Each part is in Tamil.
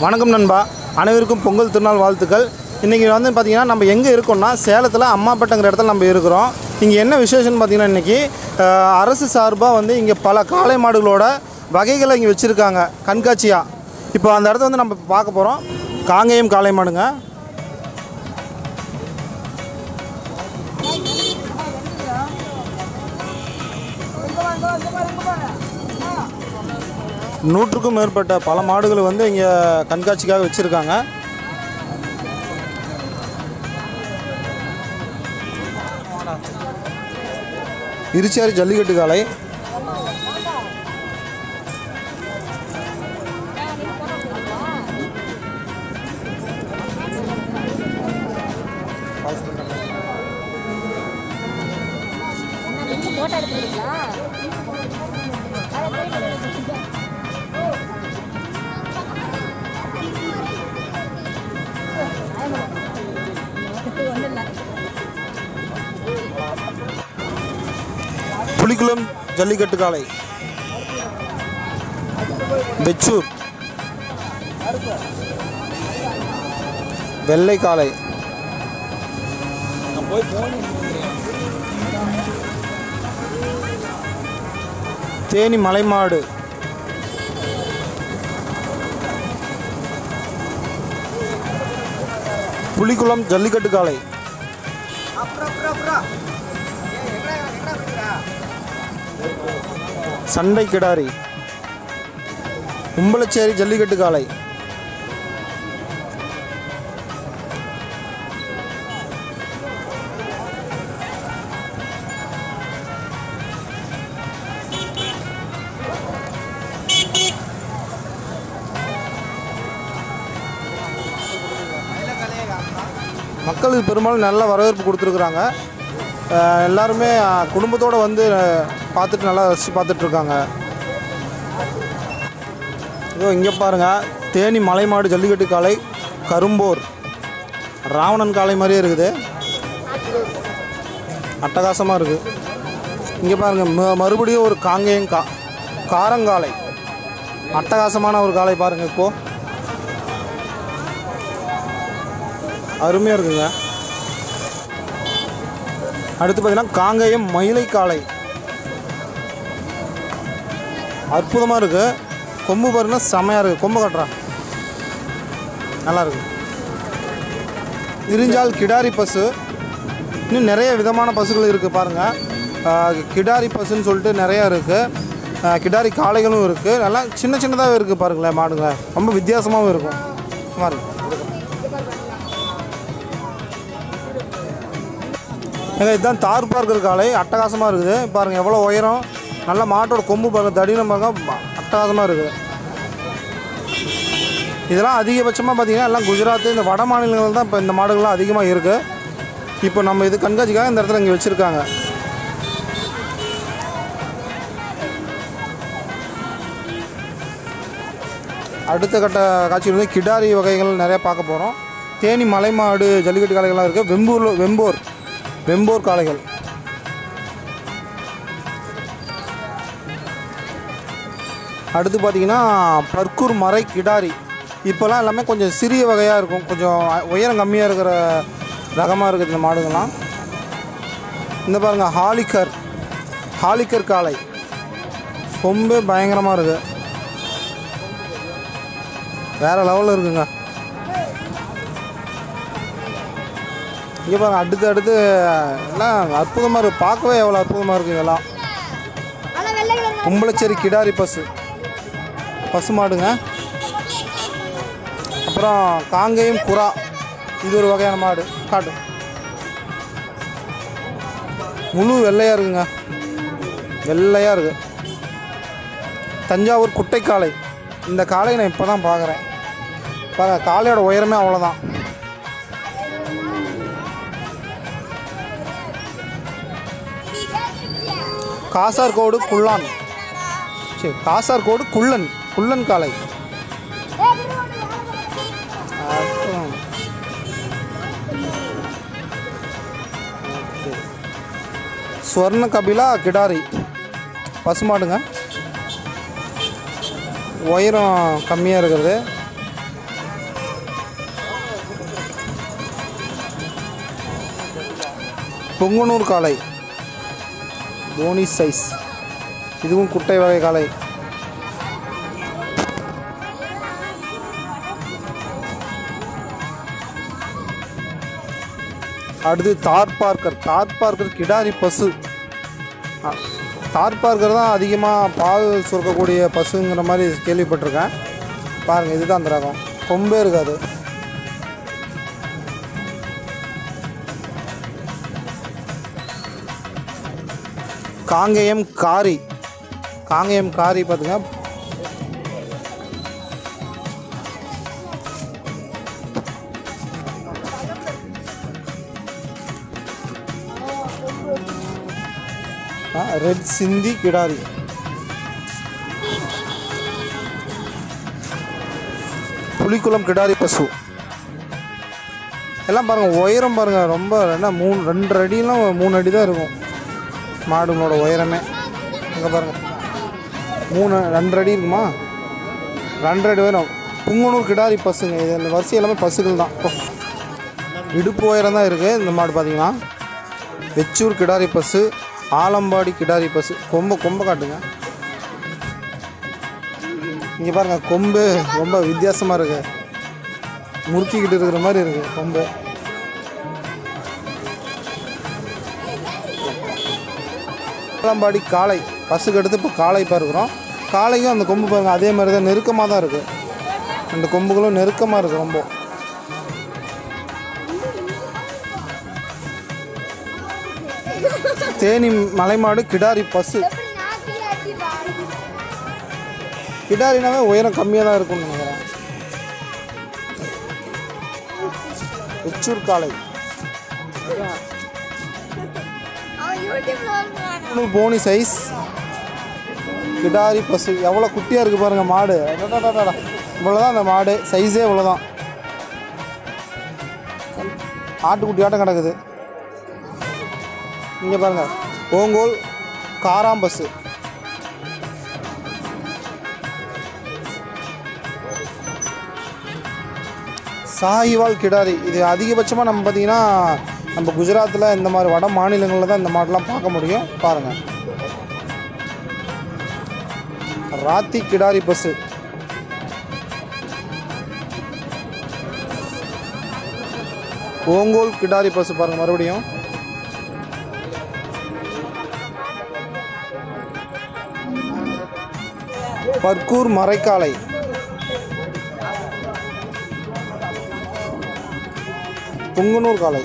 வணக்கம் நண்பா அனைவருக்கும் பொங்கல் திருநாள் வாழ்த்துக்கள் இன்றைக்கி வந்து பார்த்திங்கன்னா நம்ம எங்கே இருக்கோம்னா சேலத்தில் அம்மாப்பட்டங்கிற இடத்துல நம்ம இருக்கிறோம் இங்கே என்ன விசேஷம்னு பார்த்திங்கன்னா இன்றைக்கி அரசு சார்பாக வந்து இங்கே பல காளை மாடுகளோட வகைகளை இங்கே வச்சுருக்காங்க கண்காட்சியாக இப்போ அந்த இடத்த வந்து நம்ம பார்க்க போகிறோம் காங்கேயம் காளை மாடுங்க நூற்றுக்கும் மேற்பட்ட பல மாடுகள் வந்து இங்கே கண்காட்சிக்காக வச்சுருக்காங்க இருச்சாரி ஜல்லிக்கட்டு காளை போட்டோ எடுத்துக்கிறீங்களா ஒன்றும் இல்லை புலிக்குளம் ஜல்லிக்கட்டு காளை பெச்சூர் வெள்ளை காளை தேனி மலைமாடு புலிக்குளம் ஜல்லிக்கட்டு காளை சண்டை கிடாரி கும்பலச்சேரி ஜல்லிக்கட்டு காளை மக்களுக்கு பெரும்பாலும் நல்ல வரவேற்பு கொடுத்துருக்குறாங்க அஹ் எல்லாருமே அஹ், குடும்பத்தோட வந்து அஹ், பார்த்துட்டு நல்லா ரசித்து பார்த்துட்டு இருக்காங்க இதோ இங்கே பாருங்கள் தேனி மலைமாடு ஜல்லிக்கட்டு காளை கரும்போர் ராவணன் காளை மாதிரியே இருக்குது அட்டகாசமாக இருக்குது இங்கே பாருங்கள் ம மறுபடியும் ஒரு காங்கேயம் கா காரங்காலை அட்டகாசமான ஒரு காளை பாருங்கள் இப்போது அருமையாக இருக்குங்க அடுத்து பார்த்தீங்கன்னா காங்கேயம் மயிலை காளை அற்புதமாக இருக்குது கொம்பு பாருங்க செமையாக இருக்குது கொம்பு கட்டுறான் நல்லா இருக்கு இரிஞ்சால் கிடாரி பசு இன்னும் நிறைய விதமான பசுகள் இருக்குது பாருங்கள் கிடாரி பசுன்னு சொல்லிட்டு நிறையா இருக்குது கிடாரி காளைகளும் இருக்குது நல்லா சின்ன சின்னதாகவே இருக்குது பாருங்களேன் மாடுங்க ரொம்ப வித்தியாசமாகவும் இருக்கும் சும்மா இருக்கு ஏங்க இதுதான் தார் பார்க்கர் காளை அட்டகாசமாக இருக்குது பாருங்கள் எவ்வளோ உயரம் நல்ல மாட்டோட கொம்பு பாருங்கள் தடினம் பாருங்க அட்டகாசமாக இருக்குது இதெல்லாம் அதிகபட்சமாக பார்த்தீங்கன்னா எல்லாம் குஜராத் இந்த வட மாநிலங்கள் தான் இப்போ இந்த மாடுகள்லாம் அதிகமாக இருக்குது இப்போ நம்ம இது கண்காட்சிக்காக இந்த இடத்துல இங்கே வச்சுருக்காங்க அடுத்த கட்ட காட்சி வந்து கிடாரி வகைகள் நிறைய பார்க்க போகிறோம் தேனி மலைமாடு ஜல்லிக்கட்டு காளைகள்லாம் இருக்குது வெம்பூரில் வெம்போர் வெம்போர் காளைகள் அடுத்து பார்த்தீங்கன்னா பர்கூர் மறை கிடாரி இப்போல்லாம் எல்லாமே கொஞ்சம் சிறிய வகையாக இருக்கும் கொஞ்சம் உயரம் கம்மியாக இருக்கிற ரகமாக இருக்குது இந்த மாடுங்கள்லாம் இந்த பாருங்க ஹாலிக்கர் ஹாலிக்கர் காளை கொம்பே பயங்கரமாக இருக்குது வேறு லெவலில் இருக்குங்க இங்கே பாருங்க அடுத்து அடுத்து எல்லாம் அற்புதமாக இருக்குது பார்க்கவே எவ்வளோ அற்புதமாக இருக்குது இதெல்லாம் ஆனால் வெள்ளை கலர் கும்பலச்சேரி கிடாரி பசு பசு மாடுங்க அப்புறம் காங்கேயம் புறா இது ஒரு வகையான மாடு காட்டு முழு வெள்ளையாக இருக்குங்க வெள்ளையாக இருக்குது தஞ்சாவூர் குட்டை காளை இந்த காளையை நான் இப்போ தான் பார்க்குறேன் பாருங்க காளையோட உயரமே அவ்வளோதான் காசார்கோடு குள்ளான் சரி காசார்கோடு குள்ளன் குள்ளன் காளை அப்புறம் ஓகே. ஸ்வர்ண கபிலா கிடாரி பசுமாடுங்க உயரம் கம்மியாக இருக்கிறது பொங்கனூர் காளை போனி சைஸ் இதுவும் குட்டை வகை காளை அடுத்து தார் பார்க்கர் தார் பார்க்கர் கிடாரி பசு அ, தார் பார்க்கர் தான் அதிகமாக பால் சுரக்கக்கூடிய பசுங்கிற மாதிரி கேள்விப்பட்டிருக்கேன் பாருங்கள் இதுதான் அந்த ரகம் கொம்பே இருக்காது காங்கேயம் காரி காங்கேயம் காரி பார்த்துங்க ரெட் சிந்தி கிடாரி புலிக்குளம் கிடாரி பசு எல்லாம் பாருங்கள் உயரம் பாருங்கள் ரொம்ப என்ன மூணு ரெண்டு அடியெலாம் மூணு அடி தான் இருக்கும் மாடுங்களோட உயரமே இங்கே பாருங்கள் மூணு ரெண்டரை அடி இருக்குமா ரெண்டரை அடி உயரம் புங்கனூர் கிடாரி பசுங்க இது இந்த வரிசை எல்லாமே பசுகள் தான் இப்போ இடுப்பு உயரம் தான் இருக்குது இந்த மாடு பார்த்தீங்கன்னா வெச்சூர் கிடாரி பசு ஆலம்பாடி கிடாரி பசு கொம்பை கொம்பை காட்டுங்க இங்கே பாருங்கள் கொம்பு ரொம்ப வித்தியாசமாக இருக்கு முறுக்கிக்கிட்டு இருக்கிற மாதிரி இருக்குது கொம்பு ஆலம்பாடி காளை பசுக்கு அடுத்து இப்போ காளை பார்க்குறோம் காளைக்கும் அந்த கொம்பு பாருங்கள் அதே மாதிரி தான் நெருக்கமாக தான் இருக்குது அந்த கொம்புகளும் நெருக்கமாக இருக்குது ரொம்ப தேனி மலைமாடு கிடாரி பசு எப்படி நாட்டி அடி பாரு கிடாரினாவே உயரம் கம்மியாக தான் இருக்கும்னு நினைக்கிறேன் உச்சூர் காளை அவன் யூடியூப்ல வருவான் இன்னும் போனி சைஸ் கிடாரி பசு எவ்வளோ குட்டியாக இருக்குது பாருங்கள் மாடு அடடடடடா. இவ்வளோதான் அந்த மாடு சைஸே இவ்வளோதான் ஆட்டுக்குட்டி ஆட்டம் கிடக்குது இங்கே பாருங்கள் ஓங்கோல் காராம்பசு சாஹிவால் கிடாரி இது அதிகபட்சமாக நம்ம பார்த்தீங்கன்னா நம்ம குஜராத்தில் இந்த மாதிரி வட மாநிலங்களில் தான் இந்த மாடெலாம் பார்க்க முடியும் பாருங்கள் ராத்தி கிடாரி பசு ஓங்கோல் கிடாரி பசு பாருங்கள் மறுபடியும் பர்கூர் மரைக்காலை புங்கனூர் காலை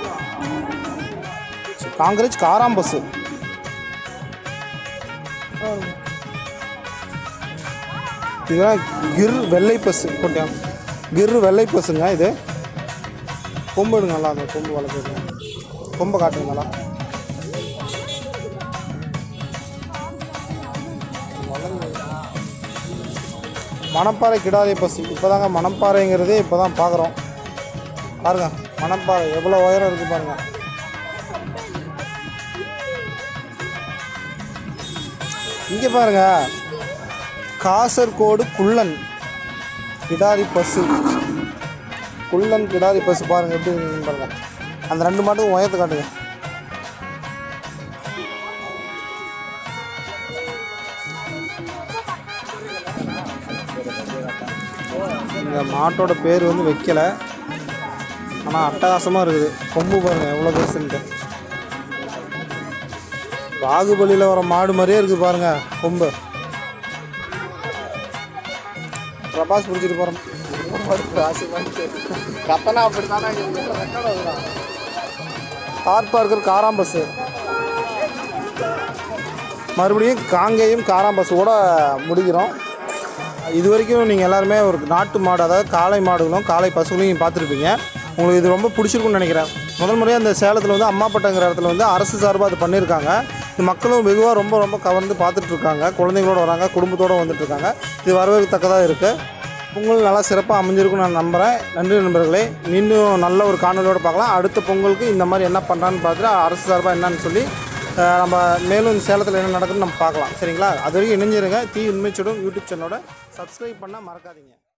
காங்கிரஸ் காராம்பசு இதுதான் கிர் வெள்ளை பசு கொட்டியாம் கிர் வெள்ளை பசுங்க இது கொம்பு எடுங்க நல்லா அந்த கொம்பு வளர்க்குறது கொம்பை காட்டுங்க நல்லா மணப்பாறை கிடாரி பசு இப்போதாங்க மணப்பாறைங்கிறதே இப்போ தான் பார்க்குறோம் பாருங்க மணப்பாறை எவ்வளோ உயரம் இருக்குது பாருங்க இங்கே பாருங்க காசர்கோடு குள்ளன் கிடாரி பசு குள்ளன் கிடாரி பசு பாருங்க எப்படி இருக்குன்னு பாருங்க அந்த ரெண்டு மாட்டுக்கும் உயரத்தை காட்டுங்க இந்த மாட்டோட பேர் வந்து வைக்கல ஆனால் அட்டகாசமாக இருக்குது கொம்பு பாருங்கள் எவ்வளோ பெருசுன்ட்டு பாகுபலியில் வர மாடு மாதிரியே இருக்குது பாருங்கள் கொம்பு பிரபாஸ் பிடிச்சிட்டு போகிறோம் கத்தனா அப்படி தார் பார்க்கர் காராம்பஸ்ஸு மறுபடியும் காங்கேயம் காராம்பஸ்ஸோட முடிக்கிறோம் இது வரைக்கும் நீங்கள் எல்லாருமே ஒரு நாட்டு மாடு அதாவது காளை மாடுகளும் காளை பசுகளையும் பார்த்துருப்பீங்க உங்களுக்கு இது ரொம்ப பிடிச்சிருக்குன்னு நினைக்கிறேன் முதல் முறையாக இந்த சேலத்தில் வந்து அம்மாப்பட்டங்கிற இடத்துல வந்து அரசு சார்பாக அது பண்ணியிருக்காங்க இது மக்களும் வெகுவாக ரொம்ப ரொம்ப கவர்ந்து பார்த்துட்டு இருக்காங்க குழந்தைங்களோட வராங்க குடும்பத்தோடு வந்துட்டு இருக்காங்க இது வரவேற்கத்தக்கதாக இருக்குது பொங்கல் நல்லா சிறப்பாக அமைஞ்சிருக்கும்னு நான் நம்புகிறேன் நன்றி நண்பர்களே மீண்டும் நல்ல ஒரு காணொலியோடு பார்க்கலாம் அடுத்த பொங்கலுக்கு இந்த மாதிரி என்ன பண்ணுறான்னு பார்த்துட்டு அரசு சார்பாக என்னன்னு சொல்லி அஹ், நம்ம மேலும் சேலத்தில் என்ன நடக்குதுன்னு நம்ம பார்க்கலாம் சரிங்களா அது வரைக்கும் இணைஞ்சிருங்க தீ உண்மை சுடும் யூடியூப் சேனலோட சப்ஸ்கிரைப் பண்ண மறக்காதீங்க